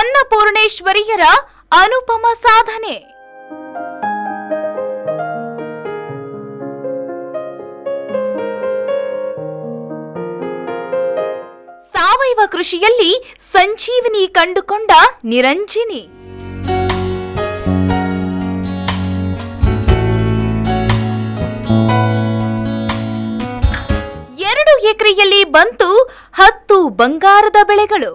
ಅನ್ನಪೂರ್ಣೇಶ್ವರಿಯರ ಅನುಪಮ ಸಾಧನೆ ಸಾವಯವ ಕೃಷಿಯಲ್ಲಿ ಸಂಜೀವಿನಿ ಕಂಡುಕೊಂಡ ನಿರಂಜಿನಿ ಎರಡು ಎಕರೆಯಲ್ಲಿ ಬಂತು ಹತ್ತು ಬಂಗಾರದ ಬೆಳೆಗಳು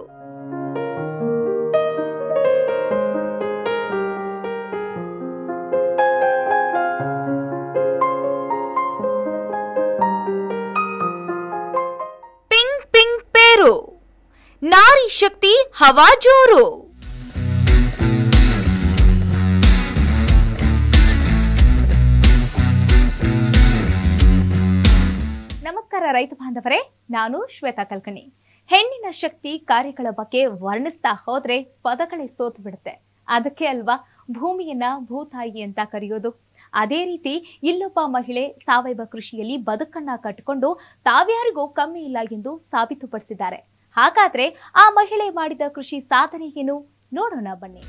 ಪಿಂಗ್ ಪಿಂಗ್ ಪೇರು ನಾರಿ ಶಕ್ತಿ ಹವಾಜೋರು ನಮಸ್ಕಾರ ರೈತ ಬಾಂಧವರೇ ನಾನು ಶ್ವೇತಾ ಕಲ್ಕಣಿ ಹೆಣ್ಣಿನ ಶಕ್ತಿ ಕಾರ್ಯಗಳ ಬಗ್ಗೆ ವರ್ಣಿಸ್ತಾ ಹೋದ್ರೆ ಪದಗಳೇ ಸೋತು ಬಿಡುತ್ತೆ ಅದಕ್ಕೆ ಅಲ್ವಾ ಭೂಮಿಯನ್ನ ಭೂತಾಯಿ ಅಂತ ಕರೆಯೋದು ಅದೇ ರೀತಿ ಇಲ್ಲೊಬ್ಬ ಮಹಿಳೆ ಸಾವಯವ ಕೃಷಿಯಲ್ಲಿ ಬದುಕನ್ನ ಕಟ್ಟಿಕೊಂಡು ತಾವ್ಯಾರಿಗೂ ಕಮ್ಮಿ ಇಲ್ಲ ಎಂದು ಸಾಬೀತುಪಡಿಸಿದ್ದಾರೆ ಹಾಗಾದ್ರೆ ಆ ಮಹಿಳೆ ಮಾಡಿದ ಕೃಷಿ ಸಾಧನೆ ಏನು ನೋಡೋಣ ಬನ್ನಿ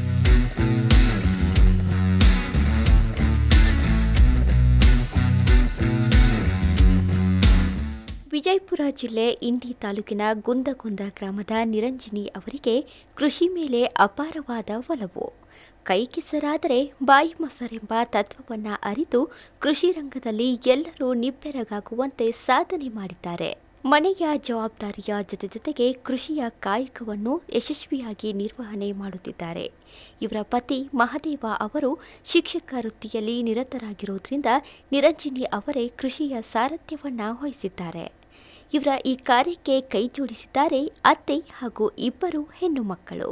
ವಿಜಯಪುರ ಜಿಲ್ಲೆ ಇಂಡಿ ತಾಲೂಕಿನ ಗುಂದಗೊಂದ ಗ್ರಾಮದ ನಿರಂಜಿನಿ ಅವರಿಗೆ ಕೃಷಿ ಮೇಲೆ ಅಪಾರವಾದ ಒಲವು ಕೈ ಕೆಸರಾದರೆ ಬಾಯಿ ಮೊಸರೆಂಬ ತತ್ವವನ್ನು ಅರಿತು ಕೃಷಿ ರಂಗದಲ್ಲಿ ಎಲ್ಲರೂ ನಿಬ್ಬೆರಗಾಗುವಂತೆ ಸಾಧನೆ ಮಾಡಿದ್ದಾರೆ ಮನೆಯ ಜವಾಬ್ದಾರಿಯ ಜೊತೆ ಜೊತೆಗೆ ಕೃಷಿಯ ಕಾಯಕವನ್ನು ಯಶಸ್ವಿಯಾಗಿ ನಿರ್ವಹಣೆ ಮಾಡುತ್ತಿದ್ದಾರೆ ಇವರ ಪತಿ ಮಹದೇವ ಅವರು ಶಿಕ್ಷಕ ವೃತ್ತಿಯಲ್ಲಿ ನಿರತರಾಗಿರೋದ್ರಿಂದ ನಿರಂಜಿನಿ ಅವರೇ ಕೃಷಿಯ ಸಾರಥ್ಯವನ್ನ ವಹಿಸಿದ್ದಾರೆ ಇವರ ಈ ಕಾರ್ಯಕ್ಕೆ ಕೈ ಜೋಡಿಸಿದ್ದಾರೆ ಅತ್ತೆ ಹಾಗೂ ಇಬ್ಬರು ಹೆಣ್ಣು ಮಕ್ಕಳು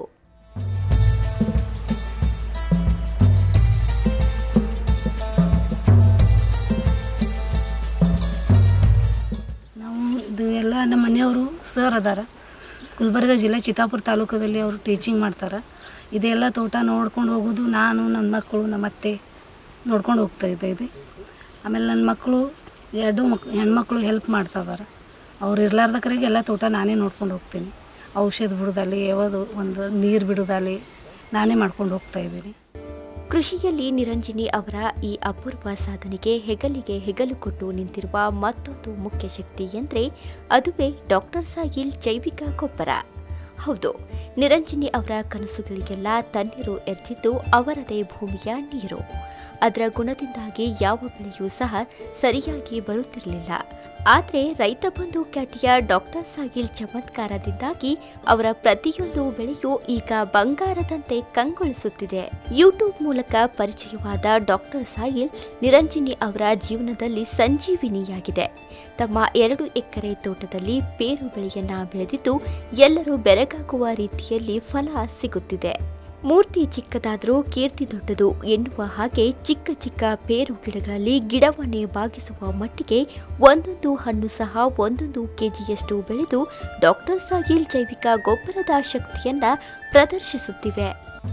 ನಾವು ಇದು ಎಲ್ಲ ನಮ್ಮ ಮನೆಯವರು ಸರ್ ಅದಾರ ಗುಲ್ಬರ್ಗ ಜಿಲ್ಲೆ ಚಿತ್ತಾಪುರ ತಾಲೂಕದಲ್ಲಿ ಅವರು ಟೀಚಿಂಗ್ ಮಾಡ್ತಾರೆ ಇದೆಲ್ಲ ತೋಟ ನೋಡ್ಕೊಂಡು ಹೋಗೋದು ನಾನು ನನ್ನ ಮಕ್ಕಳು ನಮ್ಮ ಅತ್ತೆ ನೋಡ್ಕೊಂಡು ಹೋಗ್ತಾ ಇದ್ದೀವಿ ಆಮೇಲೆ ನನ್ನ ಮಕ್ಕಳು ಎರಡು ಮಕ್ ಹೆಣ್ಮಕ್ಳು ಹೆಲ್ಪ್ ಮಾಡ್ತಾ ಇದಾರೆ ಅವ್ರು ಇರ್ಲಾರ್ದಕ್ರಿಗೆ ಎಲ್ಲ ತೋಟ ನಾನೇ ನೋಡ್ಕೊಂಡು ಹೋಗ್ತೀನಿ ಔಷಧ ಬಿಡೋದಲ್ಲಿ ಯಾವುದು ಒಂದು ನೀರು ಬಿಡೋದಲ್ಲಿ ನಾನೇ ಮಾಡ್ಕೊಂಡು ಹೋಗ್ತಾ ಇದ್ದೀನಿ ಕೃಷಿಯಲ್ಲಿ ನಿರಂಜಿನಿ ಅವರ ಈ ಅಪೂರ್ವ ಸಾಧನೆಗೆ ಹೆಗಲಿಗೆ ಹೆಗಲು ಕೊಟ್ಟು ನಿಂತಿರುವ ಮತ್ತೊಂದು ಮುಖ್ಯ ಶಕ್ತಿ ಎಂದರೆ ಅದುವೇ ಡಾಕ್ಟರ್ ಸಾಹಿಲ್ ಜೈವಿಕ ಗೊಬ್ಬರ ಹೌದು ನಿರಂಜಿನಿ ಅವರ ಕನಸುಗಳಿಗೆಲ್ಲ ತಣ್ಣೀರು ಎರ್ಚಿದ್ದು ಅವರದೇ ಭೂಮಿಯ ನೀರು ಅದರ ಗುಣದಿಂದಾಗಿ ಯಾವ ಬೆಳೆಯೂ ಸಹ ಸರಿಯಾಗಿ ಬರುತ್ತಿರಲಿಲ್ಲ ಆದರೆ ರೈತ ಬಂಧು ಖ್ಯಾತಿಯ ಡಾಕ್ಟರ್ ಸಾಹಿಲ್ ಚಮತ್ಕಾರದಿಂದಾಗಿ ಅವರ ಪ್ರತಿಯೊಂದು ಬೆಳೆಯೂ ಈಗ ಬಂಗಾರದಂತೆ ಕಂಗೊಳಿಸುತ್ತಿದೆ ಯೂಟ್ಯೂಬ್ ಮೂಲಕ ಪರಿಚಯವಾದ ಡಾಕ್ಟರ್ ಸಾಹಿಲ್ ನಿರಂಜಿನಿ ಅವರ ಜೀವನದಲ್ಲಿ ಸಂಜೀವಿನಿಯಾಗಿದೆ ತಮ್ಮ ಎರಡು ಎಕರೆ ತೋಟದಲ್ಲಿ ಪೇರು ಬೆಳೆಯನ್ನ ಬೆಳೆದಿದ್ದು ಎಲ್ಲರೂ ಬೆರಗಾಗುವ ರೀತಿಯಲ್ಲಿ ಫಲ ಸಿಗುತ್ತಿದೆ ಮೂರ್ತಿ ಚಿಕ್ಕದಾದರೂ ಕೀರ್ತಿ ದೊಡ್ಡದು ಎನ್ನುವ ಹಾಗೆ ಚಿಕ್ಕ ಚಿಕ್ಕ ಪೇರು ಗಿಡಗಳಲ್ಲಿ ಗಿಡವನ್ನೇ ಬಾಗಿಸುವ ಮಟ್ಟಿಗೆ ಒಂದೊಂದು ಹಣ್ಣು ಸಹ ಒಂದೊಂದು ಕೆಜಿಯಷ್ಟು ಬೆಳೆದು ಡಾಕ್ಟರ್ ಸಾಹಿಲ್ ಜೈವಿಕ ಗೊಬ್ಬರದ ಶಕ್ತಿಯನ್ನ ಪ್ರದರ್ಶಿಸುತ್ತಿವೆ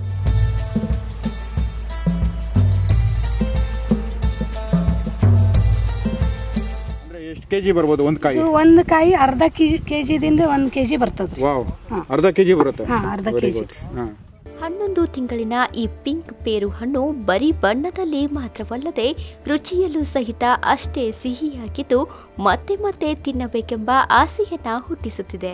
ಅಂದ್ರೆ ಎಷ್ಟು ಕೆಜಿ ಬರ್ಬೋದು ಒಂದ್ ಕಾಯಿ ಇದು ಒಂದು ಕಾಯಿ ಅರ್ಧ ಕೆ ಕೆ ಜಿದಿಂದ ಒಂದು ಕೆ ಜಿ ಬರ್ತದೆ ರೀ ವಾವ್ ಹಾ. ಅರ್ಧ ಕೆಜಿ ಬರುತ್ತೆ ಹಾ, ಅರ್ಧ Very kg. good. ಹಾ. ಹನ್ನೊಂದು ತಿಂಗಳಿನ ಈ ಪಿಂಕ್ ಪೇರು ಹಣ್ಣು ಬರೀ ಬಣ್ಣದಲ್ಲಿ ಮಾತ್ರವಲ್ಲದೆ ರುಚಿಯಲ್ಲೂ ಸಹಿತ ಅಷ್ಟೇ ಸಿಹಿಯಾಗಿದ್ದು ಮತ್ತೆ ಮತ್ತೆ ತಿನ್ನಬೇಕೆಂಬ ಆಸೆಯನ್ನ ಹುಟ್ಟಿಸುತ್ತಿದೆ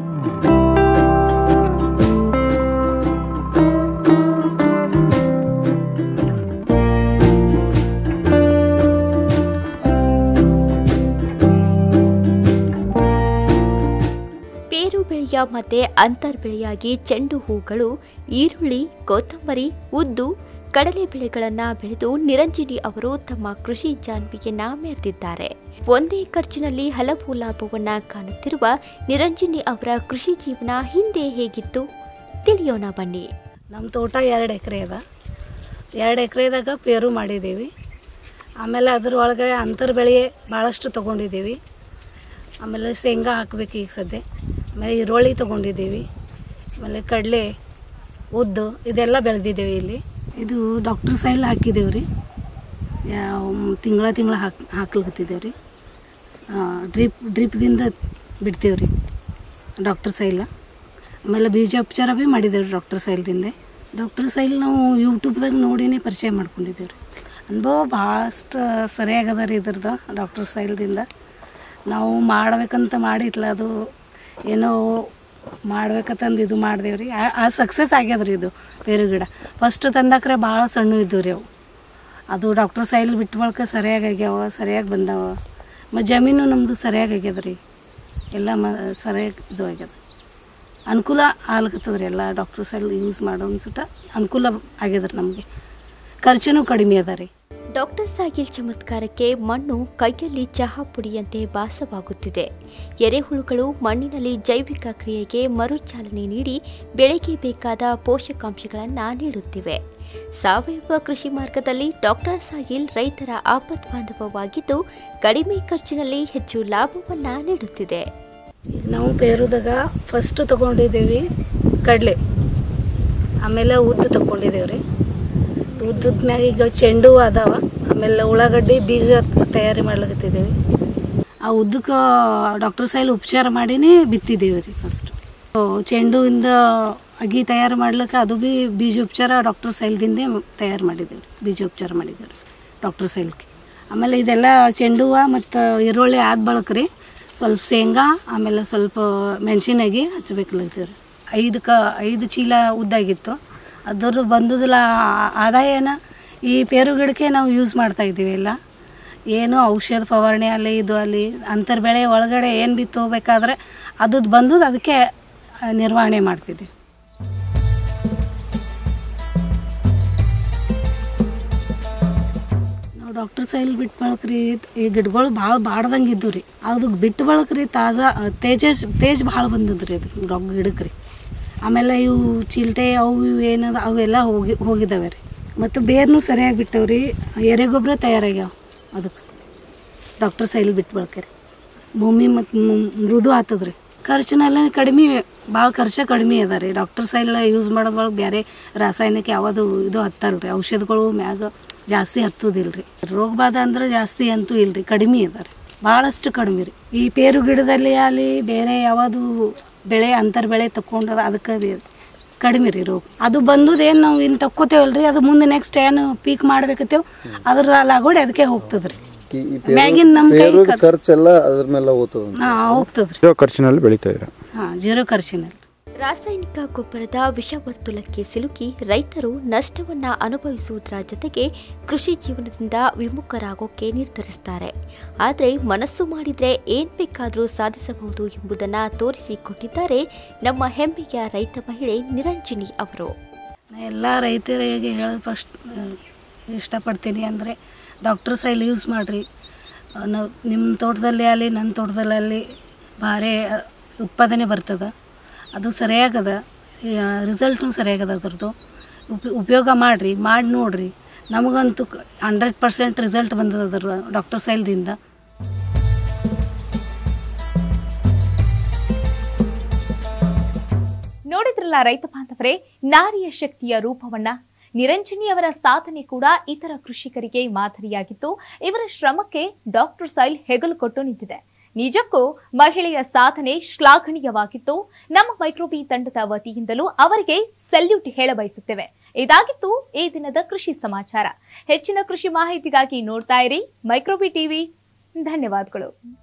ಪೇರು ಬೆಳೆಯ ಮಧ್ಯೆ ಅಂತರ್ ಬೆಳೆಯಾಗಿ ಚೆಂಡು ಹೂಗಳು ಈರುಳ್ಳಿ ಕೊತ್ತಂಬರಿ ಉದ್ದು ಕಡಲೆ ಬೆಳೆಗಳನ್ನ ಬೆಳೆದು ನಿರಂಜಿನಿ ಅವರು ತಮ್ಮ ಕೃಷಿ ಜಾನ್ವಿಯನ್ನ ಮೆರೆದಿದ್ದಾರೆ ಒಂದೇ ಖರ್ಚಿನಲ್ಲಿ ಹಲವು ಲಾಭವನ್ನ ಕಾಣುತ್ತಿರುವ ನಿರಂಜಿನಿ ಅವರ ಕೃಷಿ ಜೀವನ ಹಿಂದೆ ಹೇಗಿತ್ತು ತಿಳಿಯೋಣ ಬನ್ನಿ ನಮ್ಮ ತೋಟ ಎರಡು ಎಕರೆ ಅದ ಎರಡು ಎಕರೆದಾಗ ಪೇರು ಮಾಡಿದ್ದೀವಿ ಆಮೇಲೆ ಅದ್ರ ಒಳಗಡೆ ಅಂತರ್ ಬೆಳೆ ಭಾಳಷ್ಟು ತೊಗೊಂಡಿದ್ದೀವಿ ಆಮೇಲೆ ಶೇಂಗಾ ಹಾಕ್ಬೇಕು ಈಗ ಸದ್ಯ ಆಮೇಲೆ ಈರುಳ್ಳಿ ತೊಗೊಂಡಿದ್ದೀವಿ ಆಮೇಲೆ ಕಡಲೆ ಉದ್ದು ಇದೆಲ್ಲ ಬೆಳೆದಿದ್ದೀವಿ ಇಲ್ಲಿ ಇದು ಡಾಕ್ಟರ್ ಸೈಲ್ ಹಾಕಿದ್ದೀವಿ ರೀ ತಿಂಗಳ ತಿಂಗಳ ಹಾಕಿ ಹಾಕ್ಲಿಕತ್ತಿದ್ದೇವೆ ರೀ ಡ್ರಿಪ್ ಡ್ರಿಪ್ದಿಂದ ಬಿಡ್ತೀವಿ ರೀ ಡಾಕ್ಟರ್ ಸೈಲ ಆಮೇಲೆ ಬೀಜೋಪಚಾರ ಭೀ ಮಾಡಿದ್ದೇವೆ ರೀ ಡಾಕ್ಟರ್ ಸೈಲ್ದಿಂದ ಡಾಕ್ಟರ್ ಸೈಲ್ ನಾವು ಯೂಟ್ಯೂಬ್ದಾಗ ನೋಡಿನೇ ಪರಿಚಯ ಮಾಡ್ಕೊಂಡಿದ್ದೀವಿ ರೀ ಅನುಭವ ಭಾಳಷ್ಟು ಸರಿಯಾಗದ ರೀ ಇದ್ರದ್ದು ಡಾಕ್ಟರ್ ಸೈಲ್ದಿಂದ ನಾವು ಮಾಡ್ಬೇಕಂತ ಮಾಡಿತ್ಲ ಅದು ಏನೋ ಮಾಡ್ಬೇಕಂತಂದು ಇದು ಮಾಡ್ದೇವು ರೀ ಆ ಸಕ್ಸಸ್ ಆಗ್ಯದ ರೀ ಇದು ಪೇರು ಗಿಡ ಫಸ್ಟ್ ತಂದಾಕ್ರೆ ಭಾಳ ಸಣ್ಣ ಇದ್ದವು ರೀ ಅವು ಅದು ಡಾಕ್ಟರ್ ಸೈಲ್ ಬಿಟ್ಟು ಬಳಕ ಸರಿಯಾಗಿ ಆಗ್ಯಾವ ಸರಿಯಾಗಿ ಬಂದಾವ ಮತ್ತು ಜಮೀನು ನಮ್ಮದು ಸರಿಯಾಗಿ ಆಗ್ಯದ ರೀ ಎಲ್ಲ ಮ ಸರಿಯಾಗಿ ಇದು ಆಗ್ಯದ ಅನುಕೂಲ ಆಗ್ಲಕತ್ತದ ರೀ ಎಲ್ಲ ಡಾಕ್ಟರ್ ಸೈಲ್ ಯೂಸ್ ಮಾಡೋ ಅನ್ಸುತ್ತ ಅನುಕೂಲ ಆಗ್ಯದ ರೀ ನಮಗೆ ಖರ್ಚುನೂ ಕಡಿಮೆ ಅದ ರೀ ಡಾಕ್ಟರ್ ಸಾಗಿಲ್ ಚಮತ್ಕಾರಕ್ಕೆ ಮಣ್ಣು ಕೈಯಲ್ಲಿ ಚಹಾ ಪುಡಿಯಂತೆ ಭಾಸವಾಗುತ್ತಿದೆ ಎರೆಹುಳುಗಳು ಮಣ್ಣಿನಲ್ಲಿ ಜೈವಿಕ ಕ್ರಿಯೆಗೆ ಮರುಚಾಲನೆ ನೀಡಿ ಬೆಳೆಗೆ ಬೇಕಾದ ಪೋಷಕಾಂಶಗಳನ್ನು ನೀಡುತ್ತಿವೆ ಸಾವಯವ ಕೃಷಿ ಮಾರ್ಗದಲ್ಲಿ ಡಾಕ್ಟರ್ ಸಾಹಿಲ್ ರೈತರ ಆಪತ್ ಬಾಂಧವವಾಗಿದ್ದು ಕಡಿಮೆ ಖರ್ಚಿನಲ್ಲಿ ಹೆಚ್ಚು ಲಾಭವನ್ನು ನೀಡುತ್ತಿದೆ ನಾವು ಪೇರುದಾಗ ಫಸ್ಟ್ ತೊಗೊಂಡಿದ್ದೀವಿ ಕಡಲೆ ಆಮೇಲೆ ಉದ್ದು ತಗೊಂಡಿದ್ದೇವೆ ರೀ ಉದ್ದದ ಮ್ಯಾಗ ಈಗ ಚೆಂಡು ಹೂ ಅದಾವ ಆಮೇಲೆ ಉಳ್ಳಾಗಡ್ಡಿ ಬೀಜ ತಯಾರಿ ಮಾಡ್ಲಿಕತ್ತಿದ್ದೇವೆ ಆ ಉದ್ದಕ್ಕೆ ಡಾಕ್ಟರ್ ಸೈಲ್ ಉಪಚಾರ ಮಾಡಿನೇ ಬಿತ್ತಿದ್ದೇವೆ ರೀ ಫಸ್ಟ್ ಚೆಂಡುವಿಂದ ಅಗಿ ತಯಾರು ಮಾಡ್ಲಿಕ್ಕೆ ಅದು ಭೀ ಬೀಜೋಪಚಾರ ಡಾಕ್ಟರ್ ಸೈಲ್ದಿಂದೇ ತಯಾರು ಮಾಡಿದ್ದೇವೆ ರೀ ಬೀಜೋಪಚಾರ ಮಾಡಿದ್ದೇವೆ ರೀ ಡಾಕ್ಟರ್ ಸೈಲ್ಗೆ ಆಮೇಲೆ ಇದೆಲ್ಲ ಚೆಂಡು ಹೂವು ಮತ್ತು ಈರುಳ್ಳಿ ಆದ ಬಳಕ ರೀ ಸ್ವಲ್ಪ ಶೇಂಗಾ ಆಮೇಲೆ ಸ್ವಲ್ಪ ಮೆಣಸಿನಾಗಿ ಹಚ್ಬೇಕಲ್ಲತ್ತೀವಿ ರೀ ಐದು ಕ ಐದು ಚೀಲ ಉದ್ದಾಗಿತ್ತು ಅದ್ರದ್ದು ಬಂದದಲ್ಲ ಆದಾಯನ ಈ ಪೇರು ಗಿಡಕ್ಕೆ ನಾವು ಯೂಸ್ ಮಾಡ್ತಾ ಇದ್ದೀವಿ ಎಲ್ಲ ಏನು ಔಷಧ ಫವಾರಣೆ ಅಲ್ಲಿ ಇದು ಅಲ್ಲಿ ಅಂತರ್ ಬೆಳೆ ಒಳಗಡೆ ಏನು ಬಿ ತೊಗೋಬೇಕಾದ್ರೆ ಅದ್ರದ್ದು ಬಂದದ್ದು ಅದಕ್ಕೆ ಆ, ನಿರ್ವಹಣೆ ಮಾಡ್ತಿದ್ದೀವಿ ನಾವು ಡಾಕ್ಟರ್ ಸೈಲ್ ಬಿಟ್ಟು ಬಳಕ್ರಿ ಈ ಗಿಡಗಳು ಭಾಳ ಬಾಡ್ದಂಗೆ ಇದ್ದು ರೀ ಅದಕ್ಕೆ ಬಿಟ್ಟು ಬಳಕ್ರಿ ತಾಜಾ ತೇಜ ತೇಜ ಭಾಳ ಬಂದದ್ರಿ ಅದು ಡಾಕ್ ಗಿಡಕ್ಕೆ ರೀ ಆಮೇಲೆ ಇವು ಚಿಲ್ಟೆ ಅವು ಇವು ಏನದ ಅವೆಲ್ಲ ಹೋಗಿ ಹೋಗಿದ್ದಾವೆ ರೀ ಮತ್ತು ಬೇರ್ನು ಸರಿಯಾಗಿ ಬಿಟ್ಟವ್ರಿ ಎರೆಗೊಬ್ಬರ ತಯಾರಾಗ್ಯಾವ ಅದಕ್ಕೆ ಡಾಕ್ಟರ್ ಸೈಲ್ ಬಿಟ್ಟು ಬಳಕೆ ರೀ ಭೂಮಿ ಮತ್ತು ಮೃದು ಆತದ್ರಿ ಖರ್ಚಿನೆಲ್ಲ ಕಡಿಮೆ ಭಾಳ ಖರ್ಚು ಕಡಿಮೆ ಅದ ರೀ ಡಾಕ್ಟರ್ ಸೈಲ್ ಯೂಸ್ ಮಾಡೋದ್ರೊಳಗೆ ಬೇರೆ ರಾಸಾಯನಿಕ ಯಾವುದು ಇದು ಹತ್ತಲ್ಲ ರೀ ಔಷಧಗಳು ಮ್ಯಾಗ ಜಾಸ್ತಿ ಹತ್ತುದಿಲ್ಲ ರೀ ರೋಗ ಬಾಧ ಅಂದ್ರೆ ಜಾಸ್ತಿ ಅಂತೂ ಇಲ್ಲ ರೀ ಕಡಿಮೆ ಅದ ರೀ ಭಾಳಷ್ಟು ಕಡಿಮೆ ರೀ ಈ ಪೇರು ಗಿಡದಲ್ಲಿ ಅಲ್ಲಿ ಬೇರೆ ಯಾವುದು ಬೆಳೆ ಅಂತರ್ ಬೆಳೆ ತಕೊಂಡ್ರ ಅದಕ್ಕೆ ಬೇ- ಕಡಿಮೆ ರೀ ರೋಗ ಅದು ಬಂದುದು ಏನು ನಾವು ಇನ್ನು ತಕ್ಕೋತೇವಲ್ರಿ ಅದು ಮುಂದೆ ನೆಕ್ಸ್ಟ್ ಏನು ಪೀಕ್ ಮಾಡ್ಬೇಕತ್ತೇವ್ ಅದ್ರ ಲಾಗೋಡಿ ಅದಕ್ಕೆ ಹೋಗ್ತದ್ರಿ ಮ್ಯಾಗಿನ ನಮ್ಮ ಕೈ ಖರ್ಚು ಖರ್ಚೆಲ್ಲ ಅದ್ರ ಮೇಲೆ ಹೋಗ್ತದ ಹಾಂ ಹೋಗ್ತದ್ರಿ ಇರೋ ಖರ್ಚಿನಲ್ಲಿ ಬೆಳೀತಾ ಇದ್ದೀರಾ ಹಾಂ ಜೀರೋ ಖರ್ಚಿನಲ್ಲಿ ರಾಸಾಯನಿಕ ಗೊಬ್ಬರದ ವಿಷವರ್ತುಲಕ್ಕೆ ಸಿಲುಕಿ ರೈತರು ನಷ್ಟವನ್ನ ಅನುಭವಿಸುವುದರ ಜೊತೆಗೆ ಕೃಷಿ ಜೀವನದಿಂದ ವಿಮುಖರಾಗೋಕೆ ನಿರ್ಧರಿಸುತ್ತಾರೆ ಆದರೆ ಮನಸ್ಸು ಮಾಡಿದ್ರೆ ಏನ್ ಬೇಕಾದರೂ ಸಾಧಿಸಬಹುದು ಎಂಬುದನ್ನ ತೋರಿಸಿಕೊಟ್ಟಿದ್ದಾರೆ ನಮ್ಮ ಹೆಮ್ಮೆಯ ರೈತ ಮಹಿಳೆ ನಿರಂಜನಿ ಅವರು ನಾ ಎಲ್ಲ ರೈತರಿಗೆ ಹೇಳೋದು ಫಸ್ಟ್ ಇಷ್ಟಪಡ್ತೀನಿ ಅಂದರೆ ಡಾಕ್ಟರ್ ಸೈಲ್ ಯೂಸ್ ಮಾಡಿರಿ ನಾವು ನಿಮ್ಮ ತೋಟದಲ್ಲಿ ಆಗಲಿ ನನ್ನ ತೋಟದಲ್ಲಿ ಭಾರಿ ಆ, ಉತ್ಪಾದನೆ ಬರ್ತದೆ ಅದು ಸರಿಯಾಗದ ರಿಸಲ್ಟ್ನು ಸರಿಯಾಗದ ಅದ್ರದ್ದು ಉಪ ಉಪಯೋಗ ಮಾಡಿರಿ ಮಾಡಿ ನೋಡಿರಿ ನಮಗಂತೂ ಹಂಡ್ರೆಡ್ ಪರ್ಸೆಂಟ್ ರಿಸಲ್ಟ್ ಬಂದದ ಅದ್ರ ಡಾಕ್ಟರ್ ಸೈಲ್ದಿಂದ ನೋಡಿದ್ರಲ್ಲ ರೈತ ಬಾಂಧವರೇ ನಾರಿಯ ಶಕ್ತಿಯ ರೂಪವನ್ನ ನಿರಂಜನಿಯವರ ಸಾಧನೆ ಕೂಡ ಇತರ ಕೃಷಿಕರಿಗೆ ಮಾದರಿಯಾಗಿತ್ತು ಇವರ ಶ್ರಮಕ್ಕೆ ಡಾಕ್ಟರ್ ಸೈಲ್ ಹೆಗಲು ಕೊಟ್ಟು ನಿಂತಿದೆ ನಿಜಕ್ಕೂ ಮಹಿಳೆಯ ಸಾಧನೆ ಶ್ಲಾಘನೀಯವಾಗಿತ್ತು ನಮ್ಮ ಮೈಕ್ರೋಬಿ ತಂಡದ ವತಿಯಿಂದಲೂ ಅವರಿಗೆ ಸಲ್ಯೂಟ್ ಹೇಳ ಬಯಸುತ್ತೇವೆ ಇದಾಗಿತ್ತು ಈ ದಿನದ ಕೃಷಿ ಸಮಾಚಾರ ಹೆಚ್ಚಿನ ಕೃಷಿ ಮಾಹಿತಿಗಾಗಿ ನೋಡ್ತಾ ಇರಿ ಮೈಕ್ರೋಬಿ ಟಿವಿ ಧನ್ಯವಾದಗಳು